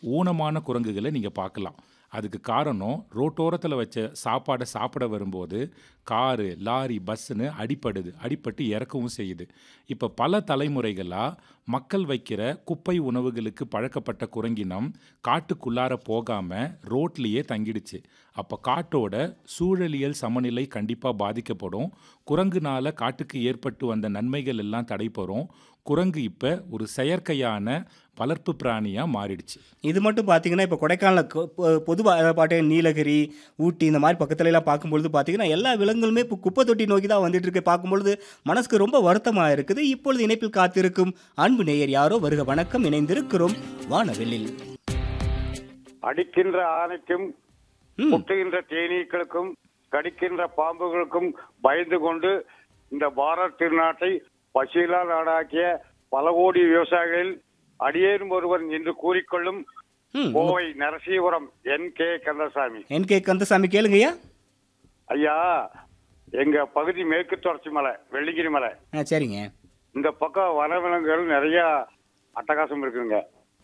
ஊனமான குரங்குகளை நீங்கள் பார்க்கலாம் அதுக்கு காரணம் ரோட்டோரத்தில் வச்ச சாப்பாடை சாப்பிட வரும்போது காரு லாரி பஸ்ஸுன்னு அடிப்படுது அடிபட்டு இறக்கவும் செய்யுது இப்போ பல தலைமுறைகளாக மக்கள் வைக்கிற குப்பை உணவுகளுக்கு பழக்கப்பட்ட குரங்கினம் காட்டுக்குள்ளார போகாமல் ரோட்லேயே தங்கிடுச்சு அப்போ காட்டோட சூழலியல் சமநிலை கண்டிப்பாக பாதிக்கப்படும் குரங்குனால காட்டுக்கு ஏற்பட்டு வந்த நன்மைகள் எல்லாம் தடைபெறும் குரங்கு இப்போ ஒரு செயற்கையான வளர்ப்பு பிராணியாக மாறிடுச்சு இது மட்டும் பார்த்தீங்கன்னா இப்போ கொடைக்கானல் பொதுவாக பாட்டு நீலகிரி ஊட்டி இந்த மாதிரி பக்கத்துல எல்லாம் பார்க்கும்பொழுது பார்த்தீங்கன்னா எல்லா விலங்குகளுமே இப்போ குப்பை தொட்டி நோக்கி தான் வந்துட்டு இருக்கு பார்க்கும்பொழுது மனசுக்கு ரொம்ப வருத்தமாக இருக்குது இப்பொழுது இணைப்பில் காத்திருக்கும் அன்பு நேயர் யாரோ வருக வணக்கம் இணைந்திருக்கிறோம் வானவெளியில் அடிக்கின்ற ஆணைக்கும் ம். குட்டுகின்ற தேனீக்களுக்கும் கடிக்கின்ற பாம்புகளுக்கும் பயந்து கொண்டு இந்த பாரத் திருநாட்டை பசியிலா நாடாக்கிய பல கோடி விவசாயிகளில் அடியேறும் ஒருவன் என்று கூறிக்கொள்ளும் ம் Kovai Narasipuram N K Kandasamy N K Kandasamy கேளுங்கய்யா ஐயா எங்க பகுதி மேற்கு தொடர்ச்சி மலை வெள்ளிங்கிரி மலை ஆ சரிங்க இந்த பக்கம் வனவிலங்குகள் நிறைய அட்டகாசம் இருக்குங்க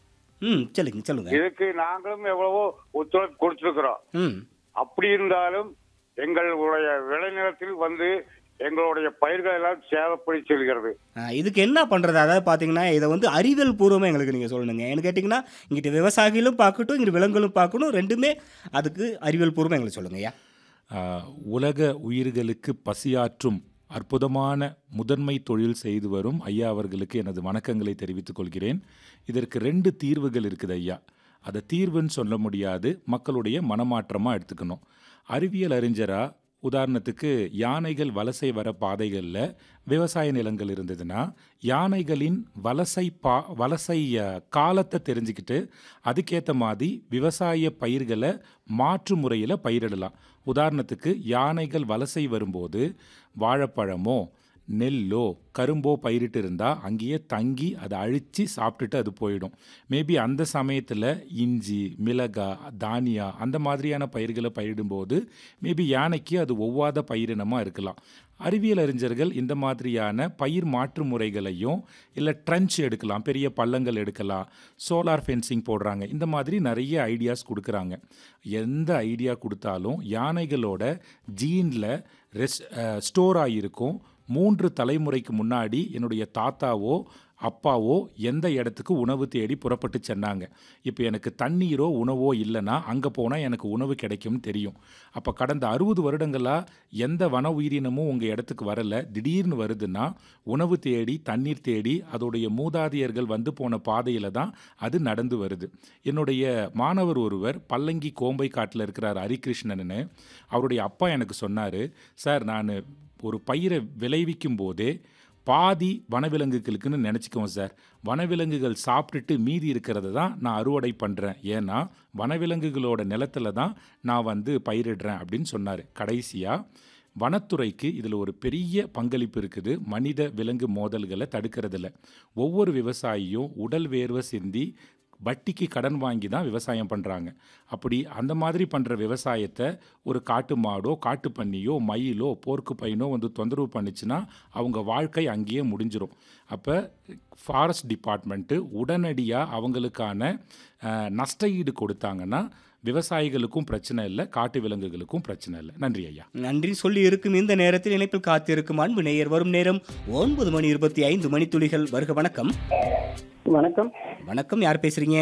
ம் சொல்லுங்க சொல்லுங்க இதுக்கு நாங்களும் எவ்வளவோ ஒத்துழைப்பு கொடுத்துருக்குறோம் ம் அப்படி இருந்தாலும் எங்களுடைய விளைநிலத்தில் வந்து எங்களுடைய பயிர்கள் எல்லாம் சேதப்படுத்தி செல்கிறது ஆ, இதுக்கு என்ன பண்ணுறது அதாவது பார்த்தீங்கன்னா இதை வந்து அறிவியல் பூர்வமாக எங்களுக்கு நீங்கள் சொல்லணுங்க ஏன்னு கேட்டிங்கன்னா இங்கிட்ட விவசாயிகளும் பார்க்கட்டும் இங்கிட்ட விலங்குகளும் பார்க்கணும் ரெண்டுமே அதுக்கு அறிவியல் பூர்வமாக எங்களுக்கு சொல்லுங்கய்யா ஆஹ், உலக உயிர்களுக்கு பசியாற்றும் அற்புதமான முதன்மை தொழில் செய்து வரும் ஐயா அவர்களுக்கு எனது வணக்கங்களை தெரிவித்துக் கொள்கிறேன் இதற்கு ரெண்டு தீர்வுகள் இருக்குது ஐயா அதை தீர்வுன்னு சொல்ல முடியாது மக்களுடைய மனமாற்றமாக எடுத்துக்கணும் அறிவியல் அறிஞரா உதாரணத்துக்கு யானைகள் வலசை வர பாதைகளில் விவசாய நிலங்கள் இருந்ததுன்னா யானைகளின் வலசை பா வலசை அஹ், காலத்தை தெரிஞ்சுக்கிட்டு அதுக்கேற்ற மாதிரி விவசாய பயிர்களை மாற்று முறையில் பயிரிடலாம் உதாரணத்துக்கு யானைகள் வலசை வரும்போது வாழைப்பழமோ நெல்லோ கரும்போ பயிரிட்டு இருந்தால் அங்கேயே தங்கி அதை அழித்து சாப்பிட்டுட்டு அது போயிடும் மேபி அந்த சமயத்தில் இஞ்சி மிளகா தானியா அந்த மாதிரியான பயிர்களை பயிரிடும்போது மேபி யானைக்கு அது ஒவ்வாத பயிரினமாக இருக்கலாம் அறிவியல் அறிஞர்கள் இந்த மாதிரியான பயிர் மாற்று முறைகளையும் இல்லை ட்ரன்ச் எடுக்கலாம் பெரிய பள்ளங்கள் எடுக்கலாம் சோலார் ஃபென்சிங் போடுறாங்க இந்த மாதிரி நிறைய ஐடியாஸ் கொடுக்குறாங்க எந்த ஐடியா கொடுத்தாலும் யானைகளோட ஜீனில் ரெஸ் ஸ்டோர் ஆகியிருக்கும் மூன்று தலைமுறைக்கு முன்னாடி என்னுடைய தாத்தாவோ அப்பாவோ எந்த இடத்துக்கு உணவு தேடி புறப்பட்டு சென்னாங்க இப்போ எனக்கு தண்ணீரோ உணவோ இல்லைன்னா அங்கே போனால் எனக்கு உணவு கிடைக்கும்னு தெரியும் அப்போ கடந்த அறுபது வருடங்களாக எந்த வன உயிரினமும் உங்கள் இடத்துக்கு வரல திடீர்னு வருதுன்னா உணவு தேடி தண்ணீர் தேடி அதோடைய மூதாதையர்கள் வந்து போன பாதையில் தான் அது நடந்து வருது என்னுடைய மாணவர் ஒருவர் பல்லங்கி கோம்பை காட்டில் இருக்கிறார் ஹரிகிருஷ்ணன்னு அவருடைய அப்பா எனக்கு சொன்னார் சார் நான் ஒரு பயிரை விளைவிக்கும் போதே பாதி வனவிலங்குகளுக்குன்னு நினச்சிக்குவோம் சார் வனவிலங்குகள் சாப்பிட்டுட்டு மீதி இருக்கிறத தான் நான் அறுவடை பண்ணுறேன் ஏன்னா வனவிலங்குகளோட நிலத்துல தான் நான் வந்து பயிரிடுறேன் அப்படின்னு சொன்னார் கடைசியாக வனத்துறைக்கு இதில் ஒரு பெரிய பங்களிப்பு இருக்குது மனித விலங்கு மோதல்களை தடுக்கிறதுல ஒவ்வொரு விவசாயியும் உடல் வேர்வை சிந்தி வட்டிக்கு கடன் வாங்கி தான் விவசாயம் பண்ணுறாங்க அப்படி அந்த மாதிரி பண்ணுற விவசாயத்தை ஒரு காட்டு மாடோ காட்டு பன்னியோ மயிலோ போர்க்கு பையனோ வந்து தொந்தரவு பண்ணுச்சுன்னா அவங்க வாழ்க்கை அங்கேயே முடிஞ்சிரும் அப்போ ஃபாரஸ்ட் டிபார்ட்மெண்ட்டு உடனடியாக அவங்களுக்கான அஹ், நஷ்ட ஈடு கொடுத்தாங்கன்னா விவசாயிகளுக்கும் பிரச்சனை இல்லை காட்டு விலங்குகளுக்கும் பிரச்சனை இல்லை நன்றி ஐயா நன்றி சொல்லி இருக்கும் இந்த நேரத்தில் இணைப்பில் காத்திருக்கும் அன்பு நேயர் வரும் நேரம் ஒன்பது மணி இருபத்தி ஐந்து மணித்துளிகள் வருக வணக்கம் வணக்கம் வணக்கம் யார் பேசுறீங்க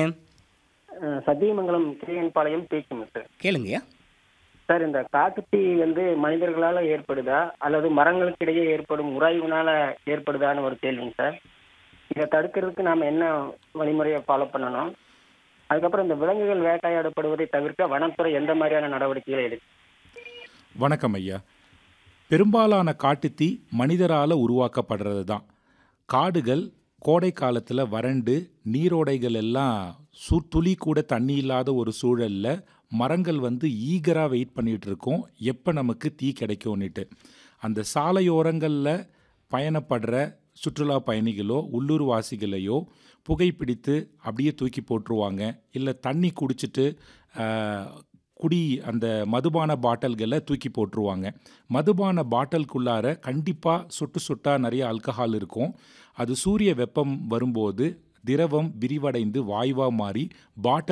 அஹ் சத்தியமங்கலம் கேஎன் பாளையம் பேச்சு கேளுங்கய்யா சார் இந்த காட்டுத்தீ வந்து மனிதர்களால ஏற்படுதா அல்லது மரங்களுக்கிடையே ஏற்படும் உராய்வுனால ஏற்படுதான்னு ஒரு கேள்விங்க சார் இதை தடுக்கிறதுக்கு நாம என்ன வழிமுறையை ஃபாலோ பண்ணணும் அதுக்கப்புறம் இந்த விலங்குகள் வேட்டையாடப்படுவதை தவிர்க்க வனத்துறை எந்த மாதிரியான நடவடிக்கைகளை எடுக்கும் வணக்கம் ஐயா பெரும்பாலான காட்டுத்தீ மனிதரால் உருவாக்கப்படுறது தான் காடுகள் கோடை காலத்தில் வறண்டு நீரோடைகள் எல்லாம் சு துளி கூட தண்ணி இல்லாத ஒரு சூழலில் மரங்கள் வந்து ஈகராக வெயிட் பண்ணிகிட்டு இருக்கோம் எப்போ நமக்கு தீ கிடைக்கும்னுட்டு அந்த சாலையோரங்களில் பயணப்படுற சுற்றுலா பயணிகளோ உள்ளூர் வாசிகளையோ புகைப்பிடித்து அப்படியே தூக்கி போட்டுருவாங்க இல்லை தண்ணி குடிச்சிட்டு ஆஹ், குடி அந்த மதுபான பாட்டில்களை தூக்கி போட்டுருவாங்க மதுபான பாட்டிலுக்குள்ளார கண்டிப்பாக சொட்டு சொட்டாக நிறைய ஆல்கஹால் இருக்கும் அது சூரிய வெப்பம் வரும்போது திரவம் விரிவடைந்து வாயுவாக மாறி பாட்டில்